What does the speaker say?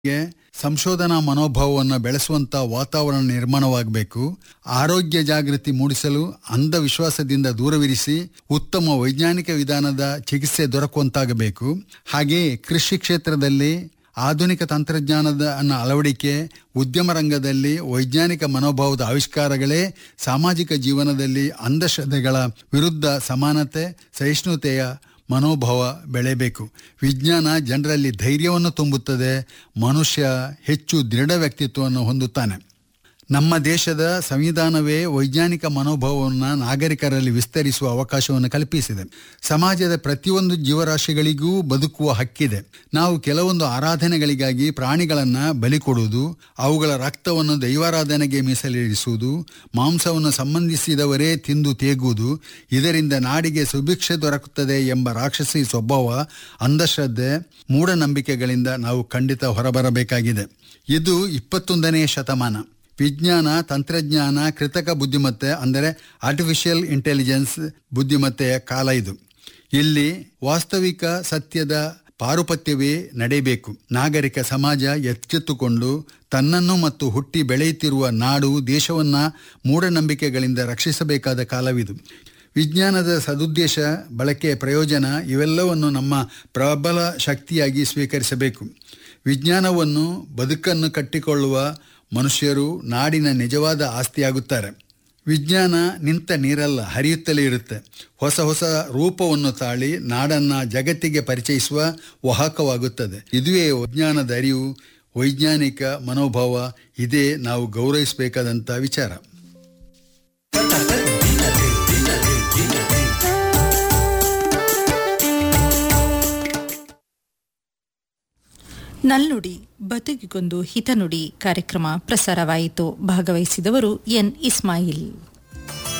ಗೆ ಸಂಶೋಧನಾ ಮನೋಭಾವವನ್ನು ಬೆಳೆಸುವಂತ ವಾತಾವರಣ ನಿರ್ಮಾಣವಾಗಬೇಕು ಆರೋಗ್ಯ ಜಾಗೃತಿ ಮೂಡಿಸಲು ಅಂಧವಿಶ್ವಾಸದಿಂದ ದೂರವಿರಿಸಿ ಉತ್ತಮ ವೈಜ್ಞಾನಿಕ ವಿಧಾನದ ಚಿಕಿತ್ಸೆ ದೊರಕುವಂತಾಗಬೇಕು ಹಾಗೆಯೇ ಕೃಷಿ ಕ್ಷೇತ್ರದಲ್ಲಿ ಆಧುನಿಕ ತಂತ್ರಜ್ಞಾನದ ಅನ್ನ ಅಳವಡಿಕೆ ಉದ್ಯಮ ರಂಗದಲ್ಲಿ ವೈಜ್ಞಾನಿಕ ಮನೋಭಾವದ ಆವಿಷ್ಕಾರಗಳೇ ಸಾಮಾಜಿಕ ಜೀವನದಲ್ಲಿ ಅಂಧಶ್ರದ್ಧೆಗಳ ವಿರುದ್ಧ ಸಮಾನತೆ ಸಹಿಷ್ಣುತೆಯ ಮನೋಭಾವ ಬೆಳೆಯಬೇಕು ವಿಜ್ಞಾನ ಜನರಲ್ಲಿ ಧೈರ್ಯವನ್ನು ತುಂಬುತ್ತದೆ ಮನುಷ್ಯ ಹೆಚ್ಚು ದೃಢ ವ್ಯಕ್ತಿತ್ವವನ್ನು ಹೊಂದುತ್ತಾನೆ ನಮ್ಮ ದೇಶದ ಸಂವಿಧಾನವೇ ವೈಜ್ಞಾನಿಕ ಮನೋಭಾವವನ್ನು ನಾಗರಿಕರಲ್ಲಿ ವಿಸ್ತರಿಸುವ ಅವಕಾಶವನ್ನು ಕಲ್ಪಿಸಿದೆ ಸಮಾಜದ ಪ್ರತಿಯೊಂದು ಜೀವರಾಶಿಗಳಿಗೂ ಬದುಕುವ ಹಕ್ಕಿದೆ ನಾವು ಕೆಲವೊಂದು ಆರಾಧನೆಗಳಿಗಾಗಿ ಪ್ರಾಣಿಗಳನ್ನು ಬಲಿ ಕೊಡುವುದು ಅವುಗಳ ರಕ್ತವನ್ನು ದೈವಾರಾಧನೆಗೆ ಮೀಸಲಿರಿಸುವುದು ಮಾಂಸವನ್ನು ಸಂಬಂಧಿಸಿದವರೇ ತಿಂದು ತೇಗುವುದು ಇದರಿಂದ ನಾಡಿಗೆ ಸುಭಿಕ್ಷೆ ದೊರಕುತ್ತದೆ ಎಂಬ ರಾಕ್ಷಸಿ ಸ್ವಭಾವ ಅಂಧಶ್ರದ್ಧೆ ಮೂಢನಂಬಿಕೆಗಳಿಂದ ನಾವು ಖಂಡಿತ ಹೊರಬರಬೇಕಾಗಿದೆ ಇದು ಇಪ್ಪತ್ತೊಂದನೆಯ ಶತಮಾನ ವಿಜ್ಞಾನ ತಂತ್ರಜ್ಞಾನ ಕೃತಕ ಬುದ್ಧಿಮತ್ತೆ ಅಂದರೆ ಆರ್ಟಿಫಿಷಿಯಲ್ ಇಂಟೆಲಿಜೆನ್ಸ್ ಬುದ್ಧಿಮತ್ತೆಯ ಕಾಲ ಇದು ಇಲ್ಲಿ ವಾಸ್ತವಿಕ ಸತ್ಯದ ಪಾರುಪತ್ಯವೇ ನಡೆಯಬೇಕು ನಾಗರಿಕ ಸಮಾಜ ಎಚ್ಚೆತ್ತುಕೊಂಡು ತನ್ನನ್ನು ಮತ್ತು ಹುಟ್ಟಿ ಬೆಳೆಯುತ್ತಿರುವ ನಾಡು ದೇಶವನ್ನ ಮೂಢನಂಬಿಕೆಗಳಿಂದ ರಕ್ಷಿಸಬೇಕಾದ ಕಾಲವಿದು ವಿಜ್ಞಾನದ ಸದುದ್ದೇಶ ಬಳಕೆ ಪ್ರಯೋಜನ ಇವೆಲ್ಲವನ್ನು ನಮ್ಮ ಪ್ರಬಲ ಶಕ್ತಿಯಾಗಿ ಸ್ವೀಕರಿಸಬೇಕು ವಿಜ್ಞಾನವನ್ನು ಬದುಕನ್ನು ಕಟ್ಟಿಕೊಳ್ಳುವ ಮನುಷ್ಯರು ನಾಡಿನ ನಿಜವಾದ ಆಸ್ತಿಯಾಗುತ್ತಾರೆ ವಿಜ್ಞಾನ ನಿಂತ ನೀರಲ್ಲ ಹರಿಯುತ್ತಲೇ ಇರುತ್ತೆ ಹೊಸ ಹೊಸ ರೂಪವನ್ನು ತಾಳಿ ನಾಡನ್ನ ಜಗತ್ತಿಗೆ ಪರಿಚಯಿಸುವ ವಾಹಕವಾಗುತ್ತದೆ ಇದುವೇ ವಿಜ್ಞಾನದ ಅರಿವು ವೈಜ್ಞಾನಿಕ ಮನೋಭಾವ ಇದೇ ನಾವು ಗೌರವಿಸಬೇಕಾದಂಥ ವಿಚಾರ ನಲ್ನುಡಿ ಬದುಕಿಗೊಂದು ಹಿತನುಡಿ ಕಾರ್ಯಕ್ರಮ ಪ್ರಸಾರವಾಯಿತು ಭಾಗವಹಿಸಿದವರು ಎನ್ ಇಸ್ಮಾಯಿಲ್